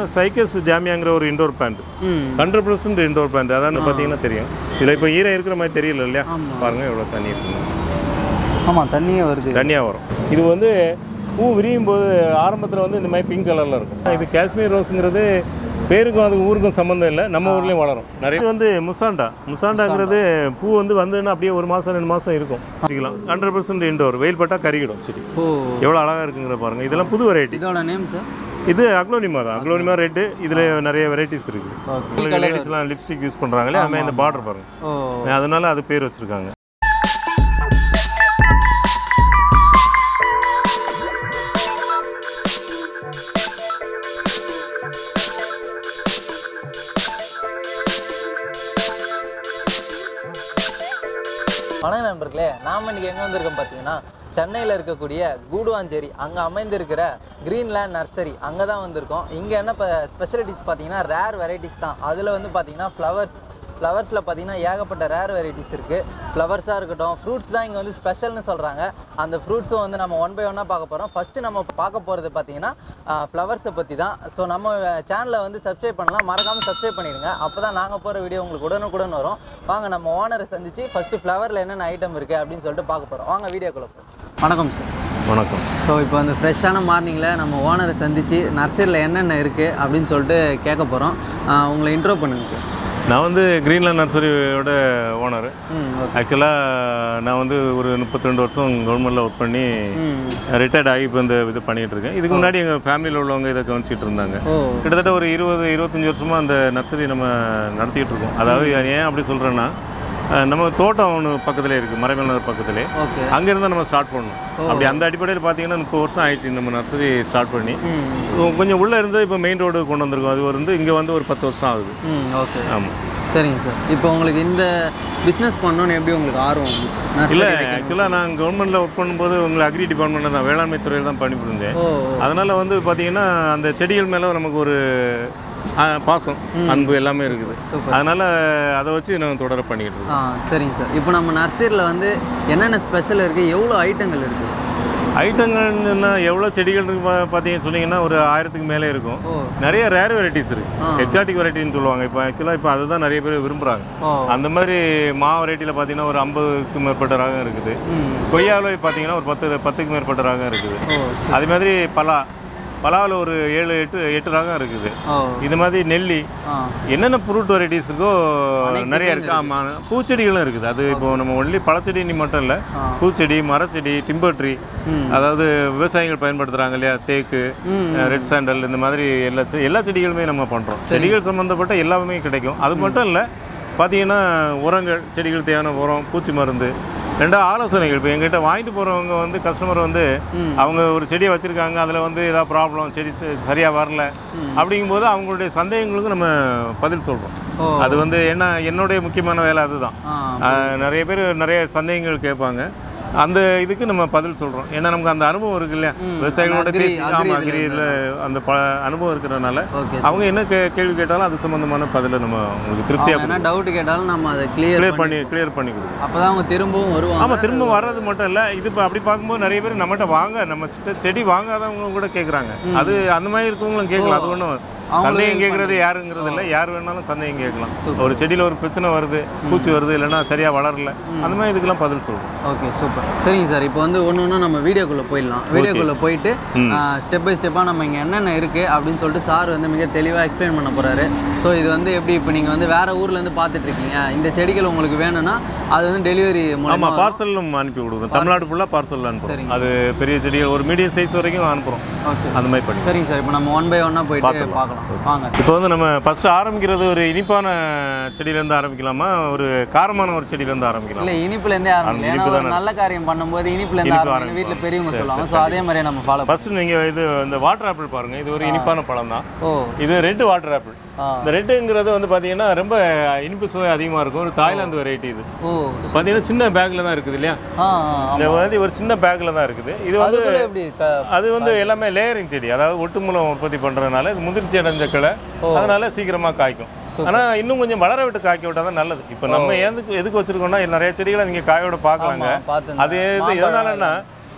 Cycas ஜாமியாங்கிற ஒரு indoor plant ம் ஹண்ட்ரட் பர்சன்ட் இண்டோர் பிளான்ட் அதான் பார்த்தீங்கன்னா தெரியும் இதில் இப்போ ஈரம் இருக்கிற மாதிரி தெரியல இல்லையா ஆமா. பாருங்கள் எவ்வளோ தண்ணி இருக்குங்க ஆமாம் தண்ணியே வருது தனியாக வரும் இது வந்து பூ விரியும் போது ஆரம்பத்தில் வந்து இந்த மாதிரி பிங்க் கலரில் இருக்கும் இது காஷ்மீர் ரோஸுங்கிறது பேருக்கும் அதுக்கு ஊருக்கும் சம்மந்தம் இல்லை நம்ம ஊர்லேயும் வளரும் நிறைய இது வந்து முசாண்டா முசாண்டாங்கிறது பூ வந்து வந்துன்னா அப்படியே ஒரு மாதம் ரெண்டு மாதம் இருக்கும் வச்சுக்கலாம் ஹண்ட்ரட் பர்சன்ட் இண்டோர் வெயில் பட்டால் கருகிடும் சரி ஓ எவ்வளோ அழகாக இருக்குங்கிற பாருங்கள் இதெல்லாம் புது வெரைட்டி இதோட நேம் சார் இது அக்லோனிமா தான் அக்லோனிமா ரெட்டு இதில் நிறைய வெரைட்டிஸ் இருக்குது ஓகே உங்களுக்கு லேடிஸ்லாம் லிப்ஸ்டிக் யூஸ் பண்ணுறாங்களே அதுமாதிரி இந்த பார்டர் பாருங்க ஓ அதனால அது பேர் வச்சுருக்காங்க வணக்கம் நண்பர்களே நாம் இன்னைக்கு எங்கே வந்திருக்கோம் பார்த்தீங்கன்னா சென்னையில் இருக்கக்கூடிய கூடுவாஞ்சேரி அங்கே அமைந்திருக்கிற கிரீன்லேண்ட் நர்சரி அங்கே தான் வந்திருக்கோம் இங்கே என்ன இப்போ ஸ்பெஷலிட்டிஸ் பார்த்தீங்கன்னா ரேர் வெரைட்டிஸ் தான் அதில் வந்து பார்த்தீங்கன்னா ஃப்ளவர்ஸ் ஃப்ளவர்ஸில் பார்த்தீங்கன்னா ஏகப்பட்ட ரேர் வெரைட்டிஸ் இருக்குது ஃப்ளவர்ஸாக இருக்கட்டும் ஃப்ரூட்ஸ் தான் இங்கே வந்து ஸ்பெஷல்னு சொல்கிறாங்க அந்த ஃப்ரூட்ஸும் வந்து நம்ம ஒன் பை ஒன்னாக பார்க்க போகிறோம் ஃபஸ்ட்டு நம்ம பார்க்க போகிறது பார்த்தீங்கன்னா ஃப்ளவர்ஸை பற்றி தான் ஸோ நம்ம சேனலை வந்து சப்ஸ்கிரைப் பண்ணலாம் மறக்காமல் சப்ஸ்கிரைப் பண்ணிடுங்க அப்போ தான் நாங்கள் போகிற வீடியோ உங்களுக்கு உடனுக்குடன் வரும் வாங்க நம்ம ஓனரை சந்திச்சு ஃபஸ்ட்டு ஃப்ளவரில் என்னென்ன ஐட்டம் இருக்குது அப்படின்னு சொல்லிட்டு பார்க்க போகிறோம் வாங்க வீடியோக்குள்ளே போகிறோம் வணக்கம் சார் வணக்கம் ஸோ இப்போ வந்து ஃப்ரெஷ்ஷான மார்னிங்கில் நம்ம ஓனரை சந்திச்சு நர்சரியில் என்னென்ன இருக்குது அப்படின்னு சொல்லிட்டு கேட்க போகிறோம் உங்களை இன்ட்ரோ பண்ணுங்க சார் நான் வந்து கிரீன்லேண்ட் நர்சரியோட ஓனர் ம் ஓகே ஆக்சுவலாக நான் வந்து ஒரு முப்பத்தி ரெண்டு வருஷம் கவர்மெண்ட்டில் ஒர்க் பண்ணி ம் ரிட்டையர்ட் ஆகி இப்போ இந்த இது பண்ணிகிட்டு இருக்கேன் இதுக்கு முன்னாடி எங்கள் ஃபேமிலியில் உள்ளவங்க இதை கவனிச்சிட்டு இருந்தாங்க ஓ கிட்டத்தட்ட ஒரு இருபது இருபத்தஞ்சி வருஷமாக அந்த நர்சரி நம்ம நடத்திக்கிட்டு இருக்கோம் அதாவது ஏன் அப்படி சொல்கிறேன்னா அஹ், நம்ம தோட்டம் ஒன்று பக்கத்துலேயே இருக்குது மறைமலர் பக்கத்துலேயே ஓகே அங்கேருந்து நம்ம ஸ்டார்ட் பண்ணணும் அப்படி அந்த அடிப்படையில் பார்த்தீங்கன்னா முப்பது வருஷம் ஆயிடுச்சு நம்ம நர்சரி ஸ்டார்ட் பண்ணி ம் கொஞ்சம் உள்ளே இருந்து இப்போ மெயின் ரோடு கொண்டு வந்திருக்கோம் அது வந்து இங்கே வந்து ஒரு பத்து வருஷம் ஆகுது ம் ஓகே ஆமாம் சரிங்க சார் இப்போ உங்களுக்கு இந்த பிஸ்னஸ் பண்ணணும்னு எப்படி உங்களுக்கு ஆர்வம் வந்துச்சு இல்லை நர்சரி வைக்கணும். ஆக்சுவலாக நான் கவர்மெண்ட்டில் ஒர்க் பண்ணும்போது உங்களை அக்ரி டிபார்ட்மெண்ட்டில் தான் வேளாண்மை துறையில் தான் பணிபுரிஞ்சேன் ஓ அதனால் வந்து பார்த்தீங்கன்னா அந்த செடிகள் மேலே நமக்கு ஒரு ஆ, பாசம் அன்பு எல்லாமே இருக்குது சூப்பர் அதனால் அதை வச்சு நான் தொடர பண்ணிக்கிட்டு இருக்கோம் ஆ சரிங்க சார் இப்போ நம்ம நர்சரியில் வந்து என்னென்ன ஸ்பெஷல் இருக்குது எவ்வளோ ஐட்டங்கள் இருக்குது ஐட்டங்கள்னா எவ்வளோ செடிகள் இருக்கு பா- பார்த்தீங்கன்னு சொன்னீங்கன்னா ஒரு ஆயிரத்துக்கு மேலே இருக்கும் ஓ நிறைய ரேர் வெரைட்டிஸ் இருக்கு ஆ. எக்ஸாட்டிக் வெரைட்டின்னு சொல்லுவாங்க இப்போ ஆக்சுவலாக இப்போ அதுதான் நிறைய பேர் விரும்புகிறாங்க ஓ அந்த மாதிரி மா வெரைட்டியில் பார்த்தீங்கன்னா ஒரு ஐம்பதுக்கு மேற்பட்ட ராகம் இருக்குது ம் கொய்யாவில் பார்த்தீங்கன்னா ஒரு பத்து பத்துக்கு மேற்பட்ட ராகம் இருக்குது ஓ அதே மாதிரி பலா பலாவில் ஒரு ஏழு எட்டு எட்டு ராகம் இருக்குது ஓ இது மாதிரி நெல்லி ஆ என்னென்ன ஃப்ரூட் வெரைட்டிஸ் இருக்கோ நிறைய இருக்குது ஆமாம் பூச்செடிகளும் இருக்குது அது இப்போ நம்ம ஒன்லி பழச்செடி மட்டும் இல்லை ஆ. பூச்செடி மரச்செடி டிம்பர் ட்ரீ ம் அதாவது விவசாயிகள் பயன்படுத்துகிறாங்க இல்லையா தேக்கு ம் ரெட் சாண்டல் இந்த மாதிரி எல்லா செ- எல்லா செடிகளுமே நம்ம பண்ணுறோம் செடிகள் சம்மந்தப்பட்ட எல்லாமே கிடைக்கும் அது மட்டும் இல்லை பார்த்தீங்கன்னா உரங்கள் செடிகள் தேவையான உரம் பூச்சி மருந்து ரெண்டாவது ஆலோசனைகள் இப்போ எங்கிட்ட வாங்கிட்டு போகிறவங்க வந்து கஸ்டமர் வந்து ம். அவங்க ஒரு செடியை வச்சுருக்காங்க அதில் வந்து ஏதாவது ப்ராப்ளம் செடி சரியாக வரல அப்படிங்கும்போது அவங்களுடைய சந்தேகங்களுக்கு நம்ம பதில் சொல்கிறோம் ஓ அது வந்து என்ன என்னுடைய முக்கியமான வேலை அதுதான் ஆ ஆஹ் நிறைய பேர் நிறைய சந்தேகங்கள் கேட்பாங்க அந்த இதுக்கு நம்ம பதில் சொல்கிறோம் ஏன்னா நமக்கு அந்த அனுபவம் இருக்கு இல்லையா விவசாயிகளோட agree- பேசி agree ஆமாம் இதுல அக்ரியில் அந்த ப அனுபவம் இருக்கிறனால ஓகே அவங்க என்ன கே கேள்வி கேட்டாலும் அது சம்மந்தமான பதிலை நம்ம உங்களுக்கு திருப்தியாக என்ன டவுட் கேட்டாலும் நம்ம அதை கிளியர் கிளியர் பண்ணி கிளியர் பண்ணி கொடுக்கும் அப்போ தான் அவங்க திரும்பவும் வருவாங்க ஆமாம் திரும்ப வர்றது மட்டும் இல்லை இது இப்போ அப்படி பார்க்கும்போது நிறைய பேர் நம்மகிட்ட வாங்க நம்ம கிட்ட செடி வாங்காதவங்க கூட கேட்குறாங்க அது அந்த மாதிரி இருக்கவங்களும் கேட்கலாம் அது ஒன்றும் சந்தேகம் கேட்குறது யாருங்கிறது இல்லை யார் வேணாலும் சந்தேகம் கேட்கலாம் ஒரு செடியில் ஒரு பிரச்சனை வருது பூச்சி வருது இல்லைன்னா சரியாக வளரல அந்த மாதிரி இதுக்கெல்லாம் பதில் சொல்லுவோம் ஓகே சூப்பர் சரிங்க சார் இப்போ வந்து ஒன்று ஒன்று நம்ம வீடியோக்குள்ளே போயிடலாம் வீடியோக்குள்ளே போயிட்டு ஸ்டெப் பை ஸ்டெப்பாக நம்ம இங்கே என்னென்ன இருக்குது அப்படின்னு சொல்லிட்டு சார் வந்து மிக தெளிவாக எக்ஸ்பிளைன் பண்ண போகிறாரு ஸோ இது வந்து எப்படி இப்போ நீங்கள் வந்து வேறு ஊர்லேருந்து பார்த்துட்டு இருக்கீங்க இந்த செடிகள் உங்களுக்கு வேணும்னா அது வந்து டெலிவரி ஆமாம் மூலமாக பார்சலும் அனுப்பி கொடுக்குறோம் தமிழ்நாடு ஃபுல்லாக பார்சல் அனுப்புகிறோம் சரிங்க. அது பெரிய செடிகள் ஒரு மீடியம் சைஸ் வரைக்கும் அனுப்புகிறோம் ஓகே அந்த மாதிரி பண்ணி சரிங்க சார் இப்போ நம்ம ஒன் பை ஒன்னாக போயிட்டு பார்க்கலாம் வாங்க இப்போ வந்து நம்ம ஃபர்ஸ்ட் ஆரம்பிக்கிறது ஒரு இனிப்பான செடியிலேருந்து ஆரம்பிக்கலாமா ஒரு காரமான ஒரு செடியிலேருந்து ஆரம்பிக்கலாம் இல்லை இனிப்புலேருந்தே ஆரம்பிக்கல ஏன்னா ஒரு நல்ல காரியம் பண்ணும்போது இனிப்புலேருந்து இனிப்பு ஆரம்பிக்கணும் வீட்டில் பெரியவங்க சொல்லுவாங்க ஸோ அதே மாதிரியே நம்ம ஃபாலோ ஃபர்ஸ்ட் நீங்கள் இது இந்த வாட்டர் ஆப்பிள் பாருங்க இது ஒரு இனிப்பான பழம் தான் ஓ இது ரெட் வாட்டர் ஆப்பிள் ஆ இந்த ரெட்டுங்கிறது வந்து பார்த்தீங்கன்னா ரொம்ப இனிப்பு சுவை அதிகமாக இருக்கும் ஒரு தாய்லாந்து வெரைட்டி இது ஓ பார்த்தீங்கன்னா சின்ன பேக்கில் தான் இருக்குது இல்லையா ஆ ஆ இந்த வந்து ஒரு சின்ன பேக்கில் தான் இருக்குது இது வந்து அதுக்குள்ள எப்படி க அது வந்து எல்லாமே லேயரிங் செடி அதாவது ஒட்டு மூலம் உற்பத்தி பண்ணுறதுனால இது முதிர்ச்சி அடைஞ்ச கிளை அதனால சீக்கிரமாக காய்க்கும் ஆனால் இன்னும் கொஞ்சம் வளர விட்டு காய்க்க விட்டால் தான் நல்லது இப்போ நம்ம எதுக்கு எதுக்கு வச்சிருக்கோம்னா நிறைய செடிகளை நீங்கள் காயோட பார்க்கலாங்க பார்த்து அது எது எதனாலன்னா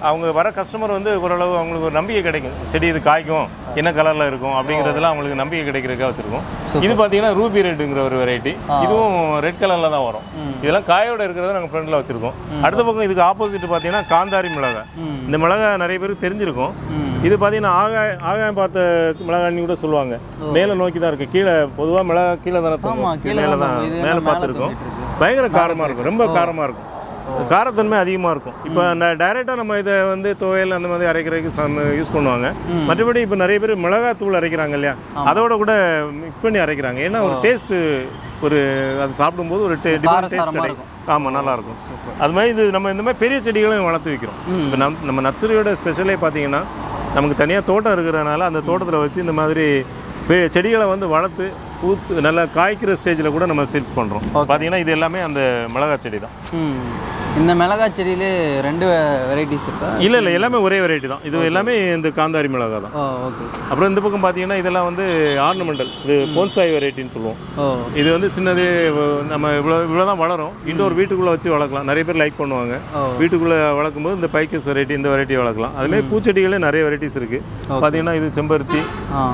அவங்க வர கஸ்டமர் வந்து ஓரளவு அவங்களுக்கு ஒரு நம்பிக்கை கிடைக்கும் செடி இது காய்க்கும் என்ன கலரில் இருக்கும் அப்படிங்கிறதுலாம் அவங்களுக்கு நம்பிக்கை கிடைக்கிறதுக்காக வச்சுருக்கோம் இது பார்த்தீங்கன்னா ரூபி ரெட்டுங்கிற ஒரு வெரைட்டி இதுவும் ரெட் கலரில் தான் வரும் இதெல்லாம் காயோட இருக்கிறத நாங்கள் ஃப்ரண்டில் வச்சுருக்கோம் அடுத்த பக்கம் இதுக்கு ஆப்போசிட் பார்த்தீங்கன்னா காந்தாரி மிளகாய் இந்த மிளகாய் நிறைய பேருக்கு தெரிஞ்சிருக்கும் இது பார்த்தீங்கன்னா ஆகாய ஆகாயம் பார்த்த மிளகாய்னு கூட சொல்லுவாங்க மேலே நோக்கி தான் இருக்குது கீழே பொதுவாக மிளகாய் கீழே தானே ஆமா, தொங்கும். கீழே மேலே தான் தான் தொங்கும். இது மேலே எல்லாம் பார்த்துருக்கோம் மேலே தொங்கிட்டு பயங்கர காரமாக இருக்கும் ரொம்ப காரமாக இருக்கும் காரத்தன்மை அதிகமாக இருக்கும் இப்போ டைரெக்டாக நம்ம இதை வந்து துவையல் அந்த மாதிரி அரைக்கிறதுக்கு யூஸ் பண்ணுவாங்க மற்றபடி இப்போ நிறைய பேர் மிளகாய் தூள் அரைக்கிறாங்க இல்லையா அதோட கூட மிக்ஸ் பண்ணி அரைக்கிறாங்க ஏன்னா ஒரு டேஸ்ட்டு ஒரு அது சாப்பிடும்போது ஒரு டிஃப்ரெண்ட் டேஸ்ட் காரசாரமா கிடைக்கும் ஆமாம் நல்லா இருக்கும் அது மாதிரி இது நம்ம இந்த மாதிரி பெரிய செடிகளும் வளர்த்து வைக்கிறோம் இப்போ நம் நம்ம நர்சரியோட ஸ்பெஷலே பார்த்தீங்கன்னா நமக்கு தனியாக தோட்டம் இருக்கிறனால அந்த தோட்டத்தில் வச்சு இந்த மாதிரி பெ- செடிகளை வந்து வளர்த்து பூத்து நல்லா காய்க்கிற ஸ்டேஜில் கூட நம்ம சேல்ஸ் பண்ணுறோம் பார்த்தீங்கன்னா இது எல்லாமே அந்த மிளகாய் செடி தான் ம் இந்த மிளகாய் செடியிலே ரெண்டு வெரைட்டிஸ் இருக்கா இல்லை இல்லை எல்லாமே ஒரே வெரைட்டி தான் இது எல்லாமே இந்த காந்தாரி மிளகாய் தான் ஓ ஓகே சார் அப்புறம் இந்த பக்கம் பார்த்தீங்கன்னா இதெல்லாம் வந்து ஆர்னமெண்டல் இது போன்சாய் வெரைட்டின்னு சொல்லுவோம் ஓ இது வந்து சின்னது வ- நம்ம இவ்வளோ இவ்வளோ தான் வளரும் இன்டோர் வீட்டுக்குள்ளே வச்சு வளர்க்கலாம் நிறைய பேர் லைக் பண்ணுவாங்க ஓ. வீட்டுக்குள்ளே வளர்க்கும்போது இந்த பைக்கஸ் வெரைட்டி இந்த வெரைட்டி வளர்க்கலாம் அதுமாதிரி பூச்செடிகளே நிறைய வெரைட்டிஸ் இருக்குது பார்த்தீங்கன்னா இது செம்பருத்தி ஆ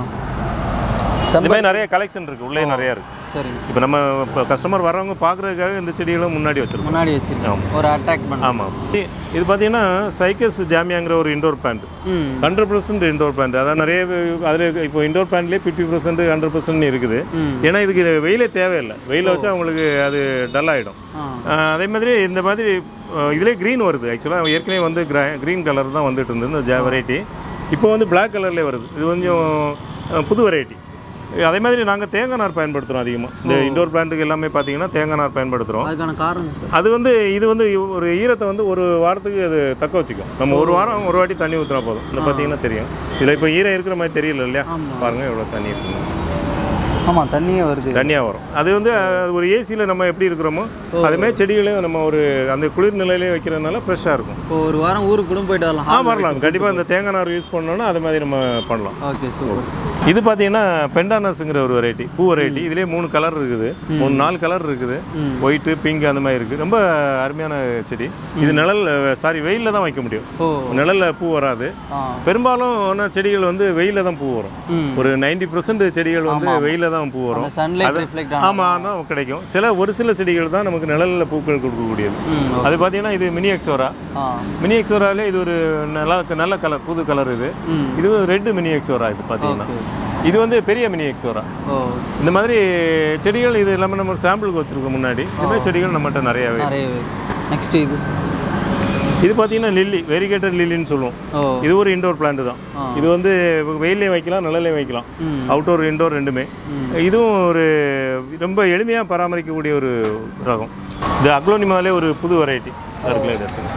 இந்த மாதிரி நிறைய கலெக்ஷன் இருக்குது உள்ளே நிறைய இருக்குது சரிங்க சார் இப்போ நம்ம இப்போ கஸ்டமர் வர்றவங்க பார்க்குறதுக்காக இந்த செடிகளும் முன்னாடி வச்சுருக்கோம் முன்னாடி வச்சிருக்கேன் ஒரு அட்ராக்ட் பண்ண ஆமாம் இது பார்த்தீங்கன்னா சைக்கஸ் ஜாமியாங்கிற ஒரு இண்டோர் பிளான்ட் ம் ஹண்ட்ரட் பர்சன்ட் இண்டோர் பிளான்ட் அதாவது நிறைய அதில் இப்போ இண்டோர் பிளான்ட்லேயே ஃபிஃப்டி பர்சன்ட் ஹண்ட்ரட் பர்சன்ட் இருக்குது ம். ஏன்னா இதுக்கு வெயிலே தேவையில்லை வெயில வச்சா அவங்களுக்கு அது டல் ஆகிடும் ஆ அதே மாதிரி இந்த மாதிரி அஹ், இதுலயே க்ரீன் வருது ஆக்சுவலாக ஏற்கனவே வந்து க்ரீன் கலர் தான் வந்துட்டு இருந்தது இந்த ஜா வெரைட்டி இப்போ வந்து Black கலர்லேயே வருது இது கொஞ்சம் அஹ், புது வெரைட்டி அதே மாதிரி நாங்கள் தேங்காய் நார் பயன்படுத்துகிறோம் அதிகமாக இந்த இண்டோர் பிளான்ட்டுக்கு எல்லாமே பார்த்தீங்கன்னா தேங்காய் நார் பயன்படுத்துகிறோம் அதுக்கான காரணம் சார் அது வந்து இது வந்து ஒரு ஈரத்தை வந்து ஒரு வாரத்துக்கு அது தக்க வச்சுக்கும் நம்ம ஒரு வாரம் ஒரு வாட்டி தண்ணி ஊற்றினா போதும் இந்த பார்த்தீங்கன்னா தெரியும் இதில் இப்போ ஈரம் இருக்கிற மாதிரி தெரியல இல்லையா பாருங்கள் எவ்வளோ தண்ணி இருக்குன்னு ஆமாம் தண்ணியே வருது தனியாக வரும் அது வந்து அஹ், ஒரு ஏசியில் நம்ம எப்படி இருக்கிறோமோ அதுமாதிரி செடிகளையும் நம்ம ஒரு அந்த குளிர் நிலையிலே வைக்கிறதுனால ஃப்ரெஷ்ஷாக இருக்கும் இப்போ ஒரு வாரம் ஊருக்கு கூட போயிட்டு வரலாம் ஆ வரலாம் கண்டிப்பாக இந்த தேங்காய் நார் யூஸ் பண்ணோன்னா அது மாதிரி நம்ம பண்ணலாம் ஓகே சூப்பர் சார் இது பார்த்தீங்கன்னா பெண்டானஸ்ங்கிற ஒரு வெரைட்டி பூ வெரைட்டி இதுலேயே மூணு கலர் இருக்குது மூணு நாலு கலர் இருக்குது ஒயிட்டு பிங்க் அந்த மாதிரி இருக்குது ரொம்ப அருமையான செடி இது நிழல் சாரி வெயிலில் தான் வைக்க முடியும் ஓ நிழலில் பூ வராது ஆ பெரும்பாலும் ஆனா செடிகள் வந்து வெயிலில் தான் பூ வரும் ம் ஒரு நைன்டி பர்சன்ட் செடிகள் வந்து வெயிலில் தான் பூ வரும் அந்த சன்லைட் ரிஃப்ளெக்ட் ஆகும் ஆமாம் தான் கிடைக்கும் சில ஒரு சில செடிகள் தான் நமக்கு நிழலில் பூக்கள் கொடுக்கக்கூடியது ம் அது பார்த்தீங்கன்னா இது மினி எக்ஸோரா ஆ மினி எக்ஸோராலே இது ஒரு நல்ல நல்ல கலர் புது கலர் இது ம் இது ரெட் மினி எக்ஸோரா இது பார்த்தீங்கன்னா இது வந்து பெரிய மினி எக்ஸோரா ஓ இந்த மாதிரி செடிகள் இது எல்லாமே நம்ம சாம்பிளுக்கு வச்சிருக்கோம் முன்னாடி இந்த மாதிரி செடிகள் நம்மகிட்ட நிறையவே நிறைய நெக்ஸ்ட் இது sir. இது பார்த்தீங்கன்னா லில்லி வெரிகேட்டட் லில்லின்னு சொல்லுவோம் ஓ இது ஒரு இண்டோர் பிளான்ட் தான் இது வந்து வெயிலையும் வைக்கலாம் நிழலையும் வைக்கலாம் ம் அவுட்டோர் இண்டோர் ரெண்டுமே இதுவும் ஒரு ரொம்ப எளிமையாக பராமரிக்கக்கூடிய ஒரு ரகம் இது அக்லோனிமாலே ஒரு புது வெரைட்டி இருக்குல்ல இது எடுத்துங்க.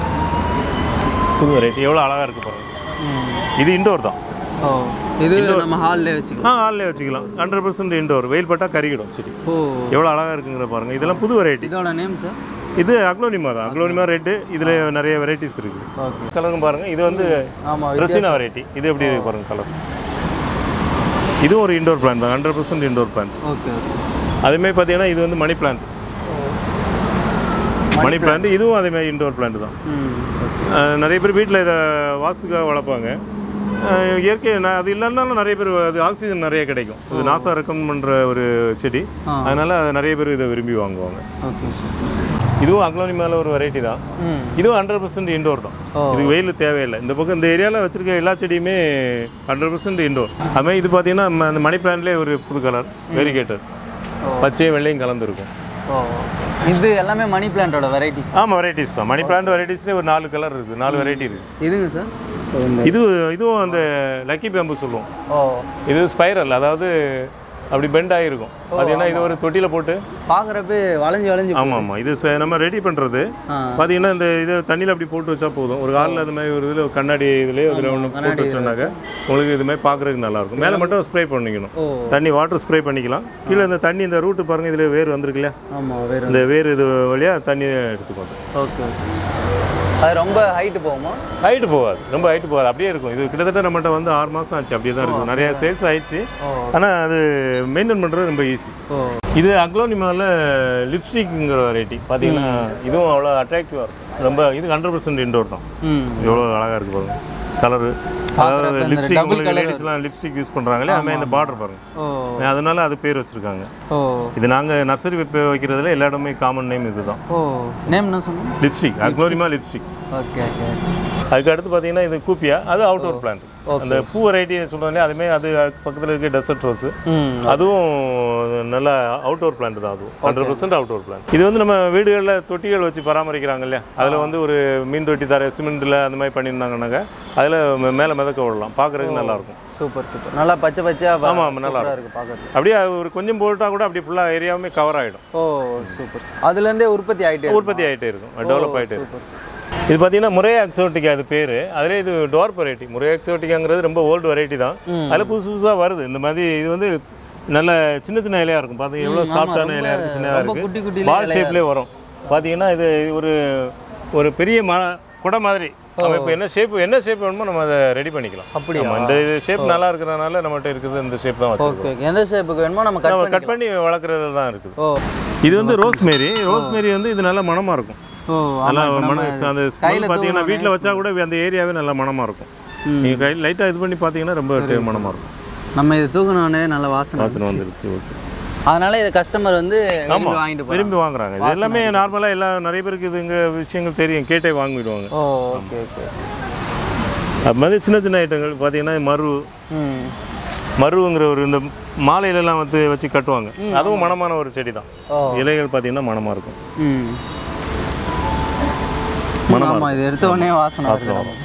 புது வெரைட்டி எவ்வளோ அழகாக இருக்கு பாருங்க ம் இது இண்டோர் தான் ஓ இது நம்ம ஹால்லே வச்சுக்கலாம் ஆ ஆள்லேயே வச்சுக்கலாம் ஹண்ட்ரட் பர்சன்ட் இண்டோர் வெயில் பட்டா கருகிடும் சரி ஓ எவ்வளோ அழகாக இருக்குங்கிற பாருங்க இதெல்லாம் புது வெரைட்டி இதோட நேம் சார் இது அக்லோனிமா தான் அக்லோனிமா ரெட்டு இதில் நிறைய வெரைட்டிஸ் இருக்குது ஓகே கலரும் பாருங்க இது வந்து ஆமாம் ரெசினா வெரைட்டி இது எப்படி இருக்கு பாருங்க கலர் இதுவும் ஒரு இண்டோர் பிளான்ட் தான் hundred percent indoor plant okay okay அதேமாதிரி பார்த்தீங்கன்னா இது வந்து மணி பிளான்ட் மணி பிளான்ட் இதுவும் அதேமாதிரி இண்டோர் பிளான்ட் தான் ம் அஹ் நிறைய பேர் வீட்டில் இதை வாஸ்துக்காக வளர்ப்பாங்க அஹ் இயற்கை நான் அது இல்லைன்னாலும் நிறைய பேர் அது ஆக்சிஜன் நிறைய கிடைக்கும் இது நாசா ரெக்கமெண்ட் பண்ணுற ஒரு செடி ஆ. அதனால நிறைய பேர் இதை விரும்பி வாங்குவாங்க ஓகே சார் இதுவும் அக்லோனிமால ஒரு வெரைட்டி தான் ம் இதுவும் ஹண்ட்ரட் பர்சன்ட் இண்டோர் தான் ஓ. இதுக்கு வெயில் தேவையில்லை இந்த பக்கம் இந்த ஏரியாவில் வச்சிருக்க எல்லா செடியுமே ஹண்ட்ரட் பர்சன்ட் இண்டோர் அதுமாதிரி இது பார்த்தீங்கன்னா ம- அந்த மணி பிளான்ட்லேயே ஒரு புது கலர் வெரிகேட்டர் பச்சையும் வெள்ளையும் கலந்துருக்கும் ஓ இது எல்லாமே மணி பிளான்ட்டோட வெரைட்டிஸ் ஆமாம் வெரைட்டிஸ் தான் மணி பிளான்ட் வெரைட்டிஸ்லேயே ஒரு நாலு கலர் இருக்குது நாலு வெரைட்டி இருக்குது இதுங்க சார் இது இதுவும் அந்த லக்கி பேம்பு சொல்லுவோம் ஓ இது ஸ்பைரல் அதாவது அப்படி பெண்ட் ஆகிருக்கும் அது என்ன இது ஒரு தொட்டியில் போட்டு பார்க்குறப்ப வளைஞ்சு வளைஞ்சு ஆமாம் ஆமாம் இது ஸ்வ- நம்ம ரெடி பண்ணுறது ஆ பார்த்தீங்கன்னா இந்த இது தண்ணியில் அப்படி போட்டு வச்சா போதும் ஒரு காலில் அது மாதிரி ஒரு இதில் கண்ணாடி இதுலேயே அதில் ஒன்று போட்டு வச்சோம்னாக்க உங்களுக்கு இது மாதிரி பார்க்குறதுக்கு நல்லாயிருக்கும் மேலே மட்டும் ஸ்ப்ரே பண்ணிக்கணும் ஓ தண்ணி வாட்டர் ஸ்ப்ரே பண்ணிக்கலாம் கீழே இந்த தண்ணி இந்த ரூட்டு பாருங்கள் இதில் வேர் வந்திருக்கு இல்லையா ஆமாம் வேறு இந்த வேர் இது வழியாக தண்ணி எடுத்துக்கோங்க ஓகே ஓகே அது ரொம்ப ஹைட்டு போகுமா ஹைட்டு போகாது ரொம்ப ஹைட்டு போகாது அப்படியே இருக்கும் இது கிட்டத்தட்ட நம்மகிட்ட வந்து ஆறு மாதம் ஆச்சு அப்படியே தான் இருக்கும் நிறைய சேல்ஸ் ஆயிடுச்சு ஆனால் அது மெயின்டைன் பண்ணுறது ரொம்ப ஈஸி ஓ இது அக்லோனிமாவில் லிப்ஸ்டிக்ங்கிற வெரைட்டி பார்த்தீங்கன்னா இதுவும் அவ்வளோ அட்ராக்டிவாக இருக்கும் ரொம்ப இது ஹண்ட்ரட் பர்சன்ட் இன்டோர் தான் ம் எவ்வளோ அழகாக இருக்கு பாருங்க கலரு பார்க்கறப்ப அதாவது இந்த லிப்ஸ்டிக் double உங்களுக்கு colour லேடிஸ்லாம் லிப்ஸ்டிக் யூஸ் பண்ணுறாங்களே அதுமாதிரி இந்த பார்டர் பாருங்க ஓ அதனால அது பேர் வச்சுருக்காங்க ஓ இது நாங்கள் நர்சரி பேர் வைக்கிறதுல எல்லா இடமே காமன் நேம் இதுதான் ஓ நேம் என்ன சொன்னோம் lipstick aglaonema lipstick okay okay அதுக்கு அடுத்து பார்த்தீங்கன்னா இது கூப்பியா அது அவுட்டோர் பிளான்ட் அந்த பூ வெரைட்டி சொல்கிறோன்னே அதுமே அது பக்கத்தில் இருக்க டெசர்ட் ரோஸு ம் அதுவும் நல்ல அவுட்டோர் பிளான்ட் தான் அதுவும் ஹண்ட்ரட் பர்சன்ட் அவுட்டோர் பிளான்ட் இது வந்து நம்ம வீடுகளில் தொட்டிகள் வச்சு பராமரிக்கிறாங்க இல்லையா அதில் வந்து ஒரு மீன் தொட்டி தர சிமெண்ட்டில் அந்த மாதிரி பண்ணியிருந்தாங்கன்னாக்க அதில் மேலே மிதக்க விடலாம் பார்க்குறதுக்கு நல்லாயிருக்கும் சூப்பர் சூப்பர் நல்லா பச்சை பச்சையா ஆமா, ஆமா, நல்லா சூப்பரா இருக்கு பார்க்கறதுக்கு அப்படியே அது ஒரு கொஞ்சம் போட்டால் கூட அப்படி ஃபுல்லாக ஏரியாவுமே கவர் ஆகிடும் ஓ சூப்பர் அதுலேருந்தே உற்பத்தி ஆகிட்டே உற்பத்தி ஆகிட்டே இருக்கும் டெவலப் ஆகிட்டே இருக்கும் சூப்பர் சூப்பர் இது பார்த்தீங்கன்னா முறையா எக்ஸோட்டிக்கா அது பேர் அதிலே இது டோர்ப் வெரைட்டி முறையா எக்ஸோட்டிக்காங்கிறது ரொம்ப ஓல்டு வெரைட்டி தான் அதில் புதுசு புதுசாக வருது இந்த மாதிரி இது வந்து நல்ல சின்ன சின்ன இலையாக இருக்கும் பார்த்தீங்க எவ்வளோ சாஃப்டான இலையாக இருக்குது சின்னதாக ரொம்ப குட்டி குட்டி இருக்குது பால் ஷேப்லேயே வரும் பார்த்தீங்கன்னா இது ஒரு ஒரு பெரிய ம குடை மாதிரி நம்ம இப்போ என்ன ஷேப் என்ன ஷேப் வேணுமோ நம்ம அதை ரெடி பண்ணிக்கலாம் அப்படியா? ஆமா, இந்த இது ஷேப் நல்லா இருக்கிறதுனால நம்மகிட்ட இருக்குது இந்த ஷேப் தான் வச்சிருக்கோம் ஓகே ஓகே எந்த ஷேப்புக்கு வேணுமோ நம்ம கட் நம்ம பண்ணி கட் பண்ணி வளர்க்குறது தான் இருக்குது ஓ இது வந்து ரோஸ்மேரி ரோஸ்மேரி வந்து இது நல்ல மணமாக இருக்கும் ஓ நல்லா ஆமா இப்ப மன நம்ம அந்த கையில ஸ்மெல் பார்த்தீங்கன்னா வீட்டில் வச்சா கூட அந்த ஏரியாவே நல்லா மணமாக இருக்கும் நீங்கள் கை லைட்டாக இது பண்ணி பார்த்தீங்கன்னா ரொம்ப டே- மணமாக இருக்கும் நம்ம இது தூக்கணுன்னே நல்ல வாசனை வாசனை வந்துருச்சு ஓகே அதனால இது கஸ்டமர் வந்து விரும்பி வாங்கிட்டு போறாங்க விரும்பி வாங்குறாங்க இது எல்லாமே நார்மலாக எல்லா நிறைய பேருக்கு இதுங்க விஷயங்கள் தெரியும் கேட்டே வாங்கிடுவாங்க ஓ ஓகே ஓகே அது மாதிரி சின்ன சின்ன ஐட்டங்கள் பார்த்தீங்கன்னா மரு ம் மருங்கிற ஒரு இந்த மாலையிலலாம் வந்து வச்சு கட்டுவாங்க அதுவும் மணமான ஒரு செடி தான் ஓ. இலைகள் பார்த்தீங்கன்னா மணமாக இருக்கும் ம் ஆமா இது எடுத்த உடனே வாசனை வருது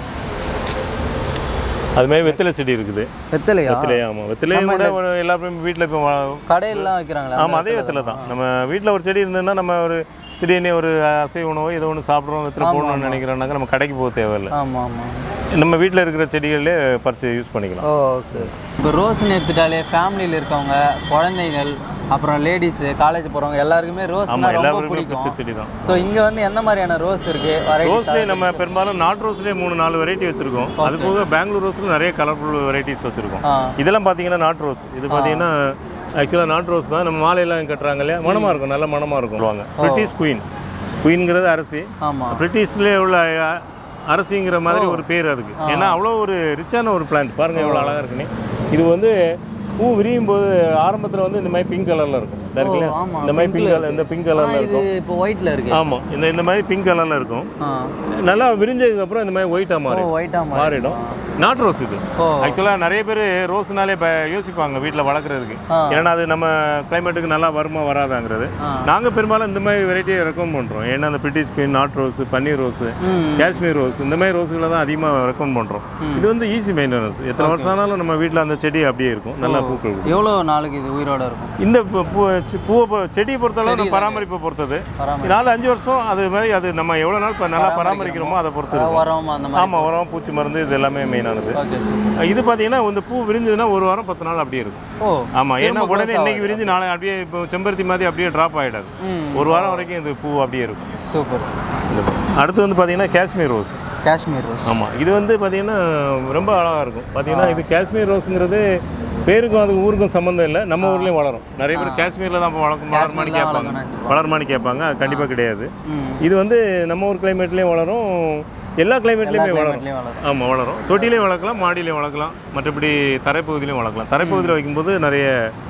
அது மாதிரி வெத்திலை செடி இருக்குது வெத்தலையா வெத்திலை ஆமாம் வெத்திலையும் கூட ஒரு எல்லாருமே வீட்டில் இப்போ வா- கடையெல்லாம் வைக்கிறாங்களா ஆமாம் அதே வெத்திலை தான் நம்ம வீட்டில் ஒரு செடி இருந்ததுன்னா நம்ம ஒரு திடீர்னு ஒரு அசைவ உணவோ ஏதோ ஒன்று சாப்பிட்றோம் வெத்திலை போடணும்னு நினைக்கிறோம்னாக்க நம்ம கடைக்கு போக தேவையில்லை ஆமா ஆமா நம்ம வீட்டில் இருக்கிற செடிகளே பறித்து யூஸ் பண்ணிக்கலாம் ஓ ஓகே இப்போ ரோஸ்னு எடுத்துட்டாலே ஃபேமிலியில் இருக்கவங்க குழந்தைகள் அப்புறம் லேடிஸு காலேஜ் போகிறவங்க எல்லாருக்குமே ரோஸ்னா ஆமாம் ரொம்ப எல்லாருமே பிடிக்கும் பிடிச்ச செடி தான் ஸோ இங்கே வந்து எந்த மாதிரியான ரோஸ் இருக்கு வெரைட்டி ரோஸ்லேயே நம்ம பெரும்பாலும் நாட் ரோஸ்லேயே மூணு நாலு வெரைட்டி வச்சுருக்கோம் அது போக பெங்களூர் ரோஸில் நிறைய கலர்ஃபுல் வெரைட்டிஸ் வச்சுருக்கோம் ஆ இதெல்லாம் பார்த்தீங்கன்னா நாட் ரோஸ் இது பார்த்தீங்கன்னா ஆக்சுவலாக நாட் ரோஸ் தான் நம்ம மாலையெல்லாம் கட்டுறாங்க இல்லையா மணமாக இருக்கும் நல்ல மணமாக இருக்கும் சொல்லுவாங்க பிரிட்டிஷ் குயின் குயின்ங்கிறது அரசி ஆமாம் பிரிட்டிஷ்லேயே உள்ள அ- அரசிங்கிற மாதிரி ஒரு பேர் அதுக்கு ஏன்னா அவ்வளோ ஒரு ரிச்சான ஒரு பிளான்ட் பாருங்க எவ்வளோ அழகாக இருக்குன்னு இது வந்து பூ விரியும் போது ஆரம்பத்தில் வந்து இந்த மாதிரி பிங்க் கலரில் இருக்கும் இதா இருக்குல்ல? ஆமா, இந்த மாதிரி பிங்க் கலர் இந்த பிங்க் கலரில் இது இருக்கும் இப்போ ஒயிட்டில் இருக்கு ஆமாம் இந்த இந்த மாதிரி பிங்க் கலரில் இருக்கும் ஆ நல்லா விரிஞ்சதுக்கு அப்புறம் இந்த மாதிரி ஒயிட்டாக ஓ மாறி ஒயிட்டாக மாறிடும் நாட் ரோஸ் இது ஓ. ஆக்சுவலாக நிறைய பேர் ரோஸ்னாலே இப்போ யோசிப்பாங்க வீட்டில் வளர்க்குறதுக்கு ஆ. ஏன்னா அது நம்ம கிளைமேட்டுக்கு நல்லா வருமா வராதாங்கிறது ஆ. நாங்கள் பெரும்பாலும் இந்த மாதிரி வெரைட்டியை ரெக்கமெண்ட் பண்ணுறோம் ஏன்னா அந்த பிரிட்டிஷ் குயின் நாட் ரோஸ் பன்னீர் ரோஸ் ம் காஷ்மீர் ரோஸ் இந்த மாதிரி ரோஸ்களை தான் அதிகமாக ரெக்கமெண்ட் பண்ணுறோம் இது வந்து ஈஸி மெயின்டெனன்ஸ் எத்தனை வருஷம் ஆனாலும் நம்ம வீட்டில் அந்த செடி அப்படியே இருக்கும் நல்லா பூக்கள் கொடுக்கும். எவ்வளோ நாளுக்கு இது உயிரோட இருக்கும் இந்த பூ- பூ சி- பூவை பொ- செடியை பொறுத்தளவு நம்ம பராமரிப்பை பொறுத்தது பராமரி நாலு அஞ்சு வருஷம் அது மாதிரி அது நம்ம எவ்வளோ நாள் ப- நல்லா பராமரிக்கிறோமோ அதை பொறுத்து இருக்கும். உரம் அந்த மாதிரி ஆமாம் உரம் பூச்சி மருந்து இது எல்லாமே மெயினானது ஓகே சூப்பர் இது பார்த்தீங்கன்னா இந்த பூ விரிஞ்சதுன்னா ஒரு வாரம் பத்து நாள் அப்படியே இருக்கும் ஓ ஆமாம் ஏன்னா திரும்ப உடனே close இன்னைக்கு விரிஞ்சு நாளை அப்படியே இப்போ செம்பருத்தி மாதிரி அப்படியே ட்ராப் ஆகிடாது ம் ஒரு வாரம் வரைக்கும் இது பூ அப்படியே இருக்கும் சூப்பர் சூப்பர் இந்த பூ. அடுத்து வந்து பார்த்தீங்கன்னா காஷ்மீர் ரோஸ் காஷ்மீர் ரோஸ் ஆமாம் இது வந்து பார்த்தீங்கன்னா ரொம்ப அழகாக இருக்கும் பார்த்தீங்கன்னா இது காஷ்மீர் ரோஸுங்கிறது பேருக்கும் அதுக்கு ஊருக்கும் சம்மந்தம் இல்லை நம்ம ஊர்லேயும் வளரும் நிறைய பேர் காஷ்மீரில் தான் வளர்க்கும் வளர்மான்னு கேட்பாங்க வளர்க்கணும்னு நினச்சிப்போம் வளர்மான்னு கேட்பாங்க அது கண்டிப்பாக கிடையாது ம் இது வந்து நம்ம ஊர் கிளைமேட்லேயும் வளரும் எல்லா கிளைமேட்லேயுமே வளரும் கிளைமேட்லேயும் வளரும் ஆமாம் வளரும் தொட்டிலையும் வளர்க்கலாம் மாடியிலையும் வளர்க்கலாம் மற்றபடி தரைப்பகுதியிலையும் வளர்க்கலாம் தரைப்பகுதியில் வைக்கும்போது நிறைய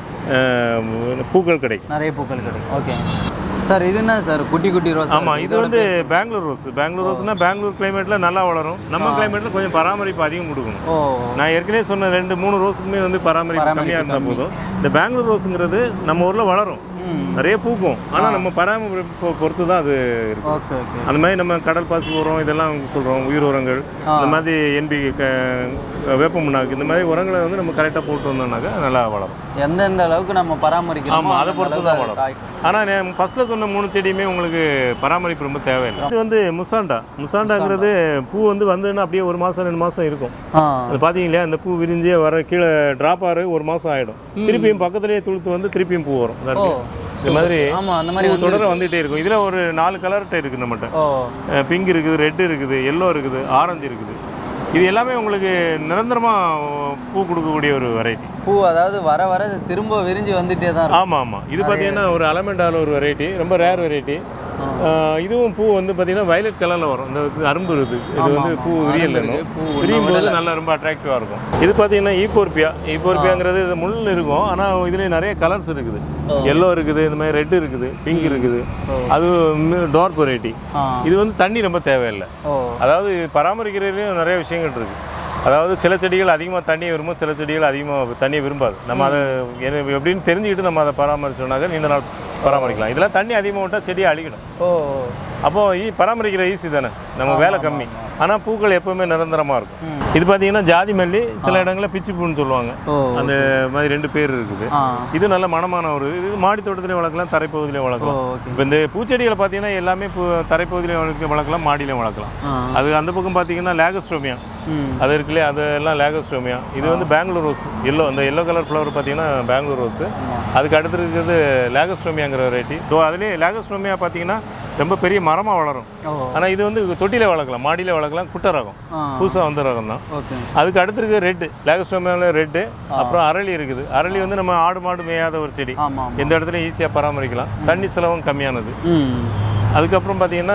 அஹ், பூக்கள் கிடைக்கும் நிறைய பூக்கள் கிடைக்கும் ஓகே சார் இது என்ன சார் குட்டி குட்டி ரோஸ் ஆமாம் இது வந்து பெங்களூர் ரோஸ் பெங்களூர் ரோஸ்னா பெங்களூர் கிளைமேட்டில் நல்லா வளரும் நம்ம கிளைமேட்டில் கொஞ்சம் பராமரிப்பு அதிகம் கொடுக்கணும் ஓ நான் ஏற்கனவே சொன்ன ரெண்டு மூணு ரோஸுக்குமே வந்து பராமரிப்பு கம்மியாக இருந்தால் போதும் இந்த பெங்களூர் ரோஸுங்கிறது நம்ம ஊரில் வளரும் ம் நிறைய பூக்கும் ஆனால் நம்ம பராமரிப்பு பொறுத்து தான் அது இருக்கும் ஓகே ஓகே அந்த மாதிரி நம்ம கடல் பாசி உரம் இதெல்லாம் சொல்கிறோம் உயிர் உரங்கள் இந்த மாதிரி என்பி வேப்ப முன்னாக்கு இந்த மாதிரி உரங்களை வந்து நம்ம கரெக்டாக போட்டு வந்தோம்னாக்கா நல்லா வளரும் எந்தெந்த அளவுக்கு நம்ம பராமரிக்கிறோமோ ஆமாம் அதை அந்த பொறுத்து அளவுக்கு தான் அது வளரும் காய்க்கும் ஆனால் ஃபஸ்ட்டில் சொன்ன மூணு செடியுமே உங்களுக்கு பராமரிப்பு ரொம்ப தேவையில்லை இது வந்து முசாண்டா முசாண்டாங்கிறது பூ வந்து வந்ததுன்னா அப்படியே ஒரு மாதம் ரெண்டு மாதம் இருக்கும் ஆ அது பார்த்தீங்க இல்லையா அந்த பூ விரிஞ்சே வர கீழே ட்ராப் ஆறு ஒரு மாதம் ஆகிடும் திருப்பியும் பக்கத்துலேயே துளுத்து வந்து திருப்பியும் பூ வரும் இதா ஓ இருக்கு. இது மாதிரி ஆமா அந்த மாதிரி பூ வந்து தொடர வந்துகிட்டே இருக்கும் இதில் ஒரு நாலு கலர்கிட்ட இருக்குது நம்மகிட்ட ஓ பிங்க் இருக்குது ரெட் இருக்குது எல்லோ இருக்குது ஆரஞ்சு இருக்குது இது எல்லாமே உங்களுக்கு நிரந்தரமாக பூ கொடுக்கக்கூடிய ஒரு வெரைட்டி பூ அதாவது வர வர இது திரும்ப விரிஞ்சு வந்துட்டே தான் இருக்கும் ஆமாம் ஆமாம் இது பார்த்தீங்கன்னா ஒரு அலமெண்டால ஒரு வெரைட்டி ரொம்ப ரேர் வெரைட்டி இதுவும் பூ வந்து பார்த்தீங்கன்னா வயலட் கலரில் வரும் இந்த இது அரும்பு இருக்குது இது வந்து பூ விரியல் இருக்கு, பூ விரியும் போது நல்லா ரொம்ப அட்ராக்டிவாக இருக்கும் இது பார்த்தீங்கன்னா ஈப்போர்பியா ஈப்போர்பியாங்கிறது இது முள் இருக்கும் ஆனால் இதுலேயே நிறைய கலர்ஸ் இருக்குது எல்லோ இருக்குது இந்த மாதிரி ரெட் இருக்குது பிங்க் இருக்குது அது டார்க் வெரைட்டி ஆ இது வந்து தண்ணி ரொம்ப தேவையில்லை ஓ அதாவது பராமரிக்கிறதுலையும் நிறைய விஷயங்கள் இருக்குது அதாவது சில செடிகள் அதிகமாக தண்ணி விரும்பும் சில செடிகள் அதிகமாக தண்ணியை விரும்பாது நம்ம அதை எது- எப்படின்னு தெரிஞ்சுக்கிட்டு நம்ம அதை பராமரிச்சோம்னாக்க நீண்ட நாள் பராமரிக்கலாம் இதெல்லாம் தண்ணி அதிகமாக விட்டால் செடியை அழிக்கணும் ஓ அப்போ ஈ பராமரிக்கிற ஈஸி தானே நம்ம வேலை கம்மி ஆனால் பூக்கள் எப்பவுமே நிரந்தரமாக இருக்கும் இது பார்த்தீங்கன்னா ஜாதி மல்லி சில இடங்களில் பிச்சி பூன்னு சொல்லுவாங்க ஓ அந்த மாதிரி ரெண்டு பேர் இருக்குது ஆ இது நல்ல மனமான ஒரு இது மாடி தோட்டத்திலையும் வளர்க்கலாம் தரைப்பகுதியிலையும் ஓ வளர்க்கலாம் ஓகே இப்போ இந்த பூச்செடிகளை பார்த்தீங்கன்னா எல்லாமே பூ தரைப்பகுதியிலையும் வளர்க்க- வளர்க்கலாம் மாடியிலையும் வளர்க்கலாம் ஆ அது அந்த பக்கம் பார்த்தீங்கன்னா லேகஸ்ட்ரோமியா ம் அது இருக்குல்லையே அதெல்லாம் லேகஸ்ட்ரோமியா இது வந்து பெங்களூர் ரோஸ் எல்லோ அந்த எல்லோ கலர் ஃப்ளவர் பார்த்தீங்கன்னா பெங்களூர் ரோஸ் அதுக்கு அடுத்து இருக்கிறது லேகஸ்ட்ரோமியாங்கிற வெரைட்டி ஸோ அதுலேயே லேகஸ்ட்ரோமியா பார்த்தீங்கன்னா ரொம்ப பெரிய மரமாக வளரும் ஓ ஆனால் இது வந்து தொட்டியில் வளர்க்கலாம் மாடியில் வளர்க்கலாம் குட்டை ரகம் ஆ புதுசாக வந்த ரகம் தான் ஓகே அதுக்கு அடுத்து இருக்குது ரெட்டு லேகஸ்ட்ரோமியாவில் ரெட்டு அப்புறம் அரளி இருக்குது அரளி வந்து நம்ம ஆடு மாடு மேயாத ஒரு செடி ஆமாம் ஆமாம் எந்த இடத்துலையும் ஈஸியாக பராமரிக்கலாம் தண்ணி செலவும் கம்மியானது ம் அதுக்கப்புறம் பார்த்தீங்கன்னா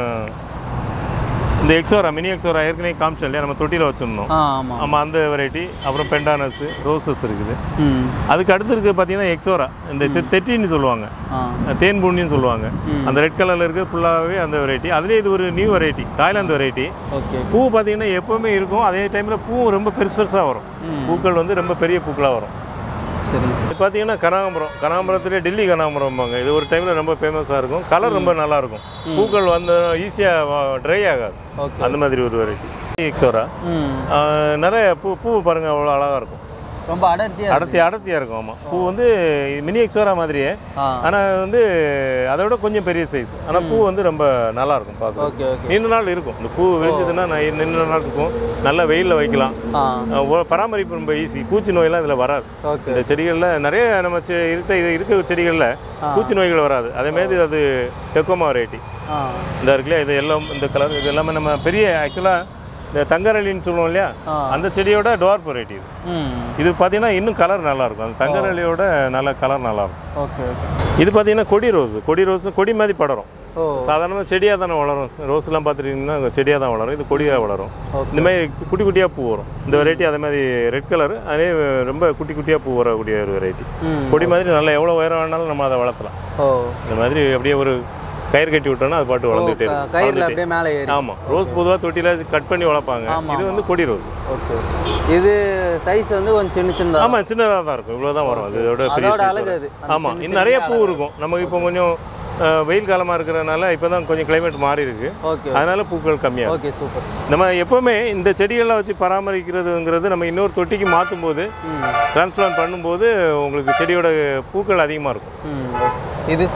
இந்த எக்ஸோரா மினி எக்ஸோரா ஏற்கனவே காமிச்சோம் இல்லையா நம்ம தொட்டியில் வச்சுருந்தோம் ஆ ஆமாம் ஆமாம் அந்த வெரைட்டி அப்புறம் பெண்டானஸ் ரோசஸ் இருக்குது ம் அதுக்கு அடுத்து இருக்குது பார்த்தீங்கன்னா எக்ஸோரா இந்த தெ- தெட்டின்னு சொல்லுவாங்க ஆ தேன் பூண்டின்னு சொல்லுவாங்க அந்த ரெட் கலரில் இருக்குது ஃபுல்லாகவே அந்த வெரைட்டி அதுலேயே இது ஒரு new variety Thailand variety okay பூ பார்த்தீங்கன்னா எப்போவுமே இருக்கும் அதே டைமில் பூவும் ரொம்ப பெருசு பெருசாக வரும் பூக்கள் வந்து ரொம்ப பெரிய பூக்களாக வரும் சரிங்க இது பார்த்தீங்கன்னா கனகாம்பரம் கனகாம்பரத்துலேயே டெல்லி கனகாம்பரம்பாங்க இது ஒரு டைமில் ரொம்ப ஃபேமஸாக இருக்கும் கலர் ரொம்ப நல்லா இருக்கும் பூக்கள் வந்து ஈஸியாக ட்ரை ஆகாது ஓகே அந்த மாதிரி ஒரு வெரைட்டி எக்ஸோரா ம் நிறைய பூ பூ பாருங்கள் அவ்வளோ அழகாக இருக்கும் ரொம்ப அடர்த்தியாக அடர்த்தி அடர்த்தியாக இருக்கும் ஆமாம் பூ வந்து மினி எக்ஸோரா மாதிரியே ஆ ஆனால் வந்து அதை விட கொஞ்சம் பெரிய சைஸ் ஆனால் பூ வந்து ரொம்ப நல்லா இருக்கும் பார்க்க ஓகே ஓகே நீண்ட நாள் இருக்கும் இந்த பூ விரிஞ்சதுன்னா நான் நீண்ட நாள் இருக்கும் நல்ல வெயிலில் வைக்கலாம் ஆ அஹ் ஒ- பராமரிப்பு ரொம்ப ஈஸி பூச்சி நோயெல்லாம் இதில் வராது ஓகே இந்த செடிகளில் நிறைய நம்ம செ- இருக்க இருக்க செடிகளில் பூச்சி நோய்கள் வராது அதே மாதிரி அது டெக்கோமா வெரைட்டி ஆ இந்த இருக்குல்லையா இது எல்லாம் இந்த கலர் இது எல்லாமே நம்ம பெரிய ஆக்சுவலாக இந்த தங்கரளின்னு சொல்லுவோம் இல்லையா ஆ. அந்த செடியோட டுவார்ப் வெரைட்டி இது ம் இது பார்த்தீங்கன்னா இன்னும் கலர் நல்லா இருக்கும் அந்த தங்கரளியோட நல்ல கலர் நல்லா இருக்கும் ஓகே ஓகே இது பார்த்தீங்கன்னா கொடி ரோஸ் கொடி ரோஸ் கொடி மாதிரி படரும் ஓ சாதாரணமாக செடியாக தானே வளரும் ரோஸ்லாம் பார்த்துட்டிங்கன்னா செடியாக தான் வளரும் இது கொடியாக வளரும் ஓகே இந்த மாதிரி குட்டி குட்டியாக பூ வரும் இந்த வெரைட்டி அதே மாதிரி ரெட் கலர் அதே ரொம்ப குட்டி குட்டியாக பூ வரக்கூடிய ஒரு வெரைட்டி ம் கொடி மாதிரி நல்லா எவ்வளோ உயரம் வேணாலும் நம்ம அதை வளர்த்தலாம் ஓ இந்த மாதிரி அப்படியே ஒரு கயிறு கட்டி விட்டோம்னா அது பாட்டு வளர்ந்துட்டே க- இருக்கும் கயிறுல அப்படியே மேலே ஏறி ஆமாம் ரோஸ் பொதுவாக தொட்டியில் கட் பண்ணி வளர்ப்பாங்க ஆமா, இது வந்து கொடி ரோஸ் ஓகே இது சைஸ் வந்து கொஞ்சம் சின்ன சின்னதாக ஆமாம் சின்னதாக தான் இருக்கும் இவ்வளோ தான் வரும் அது இதோட பெரிய அதோட size அழகு வரும். அது அந்த ஆமாம் சின்ன இன்னும் நிறைய சின்ன பூ இருக்கும் நமக்கு இப்போ கொஞ்சம் அஹ், வெயில் காலமாக இருக்கிறதுனால இப்போ தான் கொஞ்சம் கிளைமேட் மாறி இருக்கு ஓகே அதனால பூக்கள் கம்மியாக ஓகே சூப்பர் நம்ம எப்போவுமே இந்த செடிகள்லாம் வச்சு பராமரிக்கிறதுங்கிறது நம்ம இன்னொரு தொட்டிக்கு மாற்றும் போது ம் டிரான்ஸ்பிளான்ட் பண்ணும்போது உங்களுக்கு செடியோட பூக்கள் அதிகமாக இருக்கும் ம் இது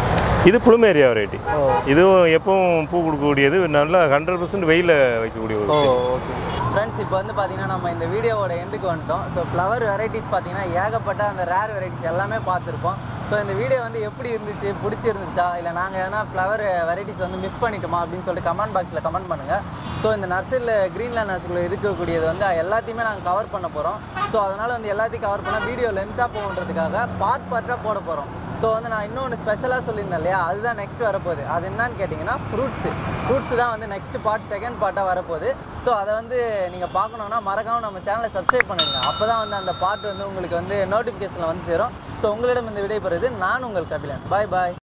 இது புளுமேரியா வெரைட்டி ஓ இதுவும் எப்பவும் பூ கொடுக்கக்கூடியது நல்லா ஹண்ட்ரட் பர்சன்ட் வெயிலில் வைக்கக்கூடிய ஒரு ஓ செடி. ஓகே ஃப்ரெண்ட்ஸ் இப்போ வந்து பார்த்தீங்கன்னா நம்ம இந்த வீடியோவோட எண்டுக்கு வந்துட்டோம் ஸோ ஃப்ளவர் வெரைட்டிஸ் பார்த்தீங்கன்னா ஏகப்பட்ட அந்த ரேர் வெரைட்டிஸ் எல்லாமே பார்த்துருப்போம் ஸோ இந்த வீடியோ வந்து எப்படி இருந்துச்சு பிடிச்சிருந்துச்சா இல்லை நாங்கள் எதனா ஃப்ளவர் வெரைட்டிஸ் வந்து மிஸ் பண்ணிட்டோமா அப்படின்னு சொல்லிட்டு கமெண்ட் பாக்ஸில் கமெண்ட் பண்ணுங்கள் ஸோ இந்த நர்சரியில் க்ரீன்லேண்ட் நர்சரியில் இருக்கக்கூடியது வந்து எல்லாத்தையுமே நாங்கள் கவர் பண்ண போகிறோம் ஸோ அதனால் வந்து எல்லாத்தையும் கவர் பண்ணால் வீடியோ லென்த்தாக போகுன்றதுக்காக பார்ட் பார்ட்டாக போட போகிறோம் ஸோ வந்து நான் இன்னொன்று ஸ்பெஷலாக சொல்லியிருந்தேன் இல்லையா அதுதான் நெக்ஸ்ட் வரப்போகுது அது என்னன்னு கேட்டிங்கன்னா ஃப்ரூட்ஸு ஃப்ரூட்ஸ் தான் வந்து நெக்ஸ்ட் பார்ட் செகண்ட் பார்ட்டாக வரப்போகுது ஸோ அதை வந்து நீங்கள் பார்க்கணுன்னா மறக்காமல் நம்ம சேனலை சப்ஸ்கிரைப் பண்ணுங்க அப்போ தான் வந்து அந்த பார்ட் வந்து உங்களுக்கு வந்து நோட்டிஃபிகேஷனில் வந்து சேரும் ஸோ உங்களிடம் இந்த விடைபெறுது நான் உங்கள் கபிலன் பாய் பாய்